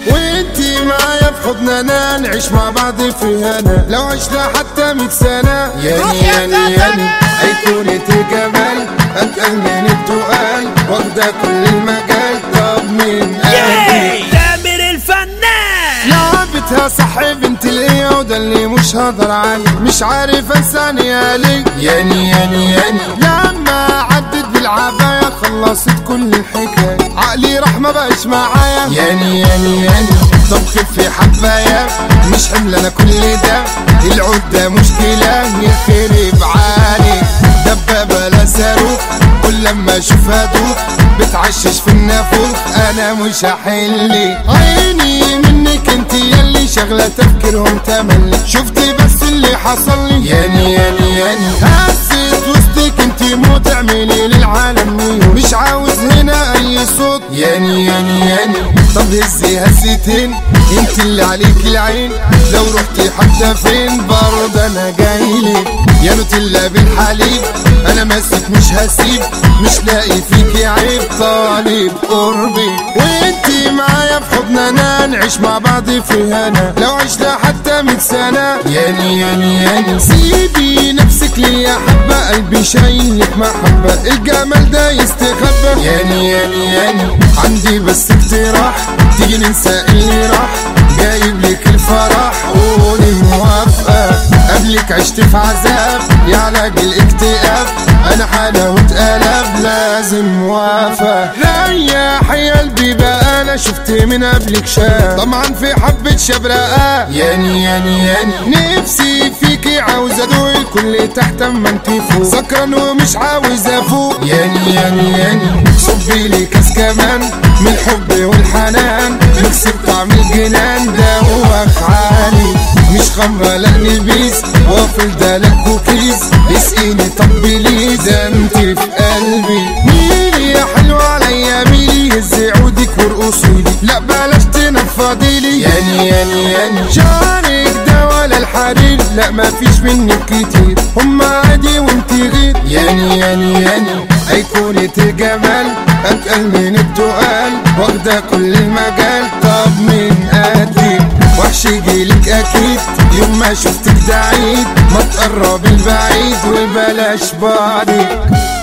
وانتي معايا في حضننا نعيش مع بعض في هنا لو عشنا حتى مية سنة ياني ياني ياني أيقونة جمال أتقل من التقال واخدة كل المجال طب من قلبي تامر الفنان لعبتها صح بنت الايه وده اللي مش هقدر عليه مش عارف انساني عليك ياني ياني ياني لما عدت بالعباية خلصت كل الحكاية عقلي راح ما بقاش معايا ياني ياني ياني طب خفي حباية مش حمل انا كل ده العود ده مشكلة يخرب عليك دبابة لا صاروخ كل لما اشوفها دوخ بتعشش في النافوخ انا مش هحلي عيني منك انت يلي شغلة تفكيرهم تملي شفتي بس اللي حصل لي ياني ياني ياني هزت وسطك انت مو تعملي للعالم نيو مش عاوز هنا اي صوت ياني ياني ياني طب هزي هزتين انت اللي عليك العين لو رحتي حتى فين برضه انا جايلك يا نوتيلا بالحليب انا ماسك مش هسيب مش لاقي فيكي عيب طالب قربي وانتي معايا في حضننا نعيش مع بعض في هنا لو عشنا حتى مية سنة ياني ياني ياني سيبي نفسك ليا حبة قلبي شايلك محبة الجمال ده يستخبى ياني ياني ياني عندي بس اقتراح تيجي ننسى اللي راح جايب لك الفرح قولي موافقة قبلك عشت في عذاب يعلاج الاكتئاب انا حالة واتقلب لازم موافق لا يا حي قلبي بقى انا شفت من قبلك شاب طمعا في حبة شبرقة ياني ياني ياني نفسي فيكي عاوز ادوق الكل تحت اما انتي فوق سكران ومش عاوز افوق ياني ياني ياني صبي لي كاس كمان من الحب والحنان نكسب طعم الجنان دوخ عالي مش خمرة لا نبيس وافل ده لا كوكيز اسقيني طبلي ده انت في قلبي ميلي يا حلوة عليا ميلي هزي عودك وارقصيلي لا بلاش تنفضيلي ياني ياني ياني شعرك ده ولا الحرير لا ما فيش منك كتير هم عادي وانت غير ياني ياني ياني أيقونة الجمال أتقل من التقال واخدة كل المجال طب من قدي وحش يجيلك أكيد يوم ما شفتك ده عيد ما تقرب البعيد وبلاش بعدك